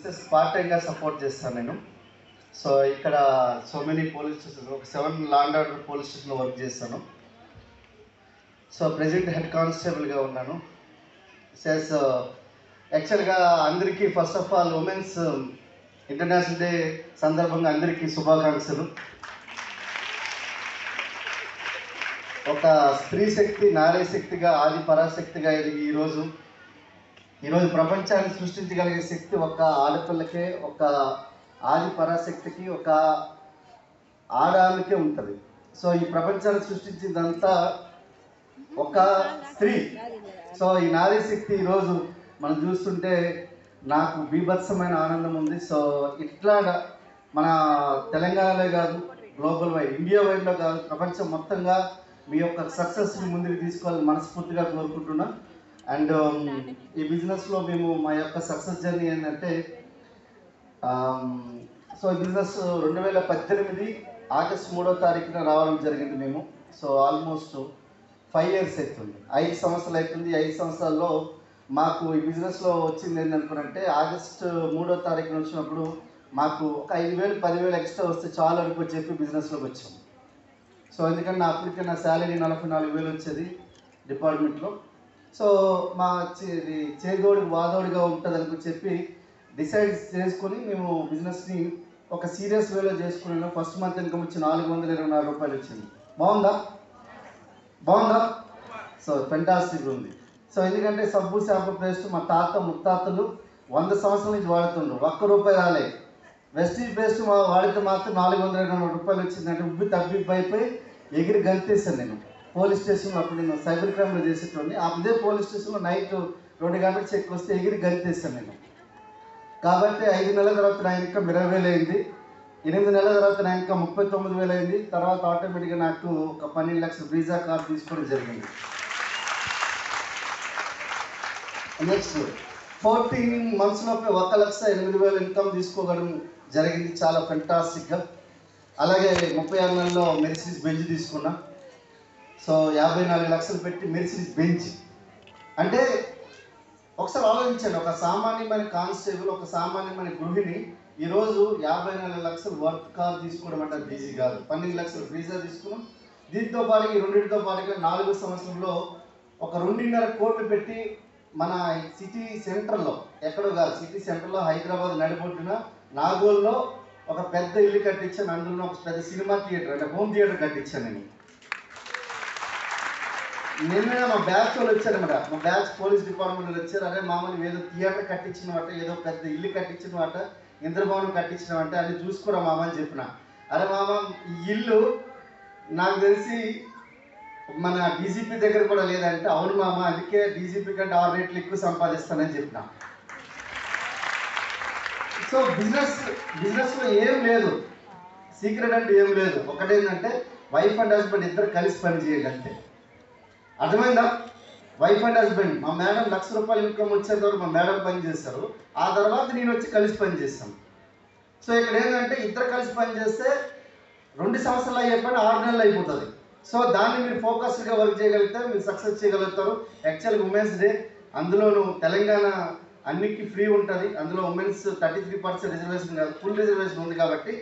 services part టైంగా support చేస్తాను నేను so ఇక్కడ సో మెనీ పోలీస్ స్టేషన్ ఒక సెవెన్ లాండ్ ఆర్డర్ పోలీస్ స్టేషన్లో వర్క్ చేస్తాను సో ప్రజెంట్ హెడ్ కానిస్టేబుల్గా ఉన్నాను సెస్ యాక్చువల్గా అందరికీ first of all women's international day సందర్భంగా అందరికీ శుభాకాంక్షలు ఒక స్త్రీ శక్తి నారీ శక్తిగా ఆది పరాశక్తిగా ఎదిగి ఈరోజు ఈరోజు ప్రపంచాన్ని సృష్టించగలిగే శక్తి ఒక ఆడపిల్లకే ఒక ఆది పరాశక్తికి ఒక ఆడామికే ఉంటుంది సో ఈ ప్రపంచాన్ని సృష్టించిందంతా ఒక స్త్రీ సో ఈ నారీ శక్తి ఈరోజు మనం చూస్తుంటే నాకు బీభత్సమైన ఆనందం ఉంది సో ఇట్లా మన తెలంగాణలో కాదు గ్లోబల్ వైడ్ ఇండియా వైడ్లో కాదు ప్రపంచం మొత్తంగా మీ యొక్క సక్సెస్ని ముందుకు తీసుకోవాలని మనస్ఫూర్తిగా కోరుకుంటున్నా అండ్ ఈ బిజినెస్లో మేము మా యొక్క సక్సెస్ జర్నీ ఏంటంటే సో ఈ బిజినెస్ రెండు వేల పద్దెనిమిది ఆగస్ట్ మూడో తారీఖున రావడం జరిగింది మేము సో ఆల్మోస్ట్ ఫైవ్ ఇయర్స్ అవుతుంది ఐదు సంవత్సరాలు అవుతుంది ఐదు సంవత్సరాల్లో మాకు ఈ బిజినెస్లో వచ్చింది ఏంటనుకున్నంటే ఆగస్ట్ మూడో తారీఖున వచ్చినప్పుడు మాకు ఒక ఐదు వేలు పదివేలు ఎక్స్ట్రా వస్తే చాలు అనుకో చెప్పి బిజినెస్లోకి వచ్చాం సో ఎందుకంటే నా అప్పటికే నా శాలరీ నలభై నాలుగు వేలు వచ్చేది డిపార్ట్మెంట్లో సో మా చే- ఇది చేదోడు వాదోడుగా ఉంటుంది అనుకో చెప్పి డిసైడ్ చేసుకొని మేము బిజినెస్ని ఒక సీరియస్ వేలో చేసుకున్నాను ఫస్ట్ మంత్ ఇన్కమ్ వచ్చి నాలుగు వందల ఇరవై నాలుగు రూపాయలు వచ్చింది బాగుందా బాగుందా సో ఫెంటాస్టిక్ ఉంది సో ఎందుకంటే సబ్బు షాంపూ పేస్ట్ మా తాత ముత్తాతలు వంద సంవత్సరాల నుంచి వాడుతుండ్రు ఒక్క రూపాయి రాలే వెస్టీజ్ పేస్ట్ మా వాడితే మాత్రం నాలుగు వందల ఇరవై నాలుగు రూపాయలు వచ్చిందంటే ఉబ్బి తబ్బి అయిపోయి ఎగిరి గంతేసాను నేను పోలీస్ స్టేషన్లో అప్పుడు నేను సైబర్ క్రైమ్లో చేసేటోని అదే పోలీస్ స్టేషన్లో నైట్ రెండు గంటలకు చెక్ వస్తే ఎగిరి గంతేసాను నేను కాబట్టి ఐదు నెలల తర్వాత నా ఇన్కమ్ ఇరవై వేలు అయింది ఎనిమిది నెలల తర్వాత నా ఇన్కమ్ ముప్పై తొమ్మిది వేలు అయింది తర్వాత ఆటోమేటిక్గా నాకు ఒక పన్నెండు లక్షల వీసా కార్డు తీసుకోవడం జరిగింది నెక్స్ట్ ఫోర్టీన్ మంత్స్లోపే ఒక లక్ష ఎనిమిది వేలు ఇన్కమ్ తీసుకోవడం జరిగింది చాలా ఫెంటాస్టిక్గా అలాగే ముప్పై ఆరు నెలల్లో మెరిసిడీస్ బెంచ్ తీసుకున్నా సో యాభై నాలుగు లక్షలు పెట్టి మెరిసిడీస్ బెంచ్ అంటే ఒకసారి ఆలోచించండి ఒక సామాన్యమైన కానిస్టేబుల్ ఒక సామాన్యమైన గృహిణి ఈరోజు యాభై నాలుగు లక్షలు వర్క్ కార్ తీసుకోవడం అంటే అది ఈజీ కాదు పన్నెండు లక్షలు ఫ్రీజా తీసుకున్నాం దీంతో పాటు ఈ రెండింటితో పాటుగా నాలుగో సంవత్సరంలో ఒక రెండున్నర కోట్లు పెట్టి మన సిటీ సెంటర్లో ఎక్కడో కాదు సిటీ సెంటర్లో హైదరాబాద్ నడిబొట్టున నాగోల్లో ఒక పెద్ద ఇల్లు కట్టించాను అందులో ఒక పెద్ద సినిమా థియేటర్ అంటే హోమ్ థియేటర్ కట్టించాను నేను నిన్న మా బ్యాచ్ వాళ్ళు వచ్చారన్నమాట మా బ్యాచ్ పోలీస్ డిపార్ట్మెంట్ వాళ్ళు వచ్చారు అరే మామూలు ఏదో థియేటర్ కట్టించిన వాట ఏదో పెద్ద ఇల్లు కట్టించిన వాట ఇంద్రభవనం కట్టించిన వాట అది చూసుకోరా మామ అని చెప్పిన అరే మామ ఈ ఇల్లు నాకు తెలిసి మన డీజీపీ దగ్గర కూడా లేదంటే అవును మామ అందుకే డీజీపీ కంటే ఆరు రేట్లు ఎక్కువ సంపాదిస్తానని చెప్పిన సో బిజినెస్ బిజినెస్లో ఏం లేదు సీక్రెట్ అంటే ఏం లేదు ఒకటేంటంటే వైఫ్ అండ్ హస్బెండ్ ఇద్దరు కలిసి పని చేయండి అంతే అర్థమైందా వైఫ్ అండ్ హస్బెండ్ మా మేడం లక్ష రూపాయలు ఇన్కమ్ వచ్చేంత వరకు మా మేడం పని చేస్తారు ఆ తర్వాత నేను వచ్చి కలిసి పని చేస్తాను సో ఇక్కడ ఏంటంటే ఇద్దరు కలిసి పని చేస్తే రెండు సంవత్సరాలు అయ్యే పని ఆరు నెలలు అయిపోతుంది సో దాన్ని మీరు ఫోకస్డ్గా వర్క్ చేయగలిగితే మీరు సక్సెస్ చేయగలుగుతారు యాక్చువల్గా ఉమెన్స్ డే అందులోను తెలంగాణ అన్నికి ఫ్రీ ఉంటుంది అందులో women's thirty three percent reservation కాదు ఫుల్ రిజర్వేషన్ ఉంది కాబట్టి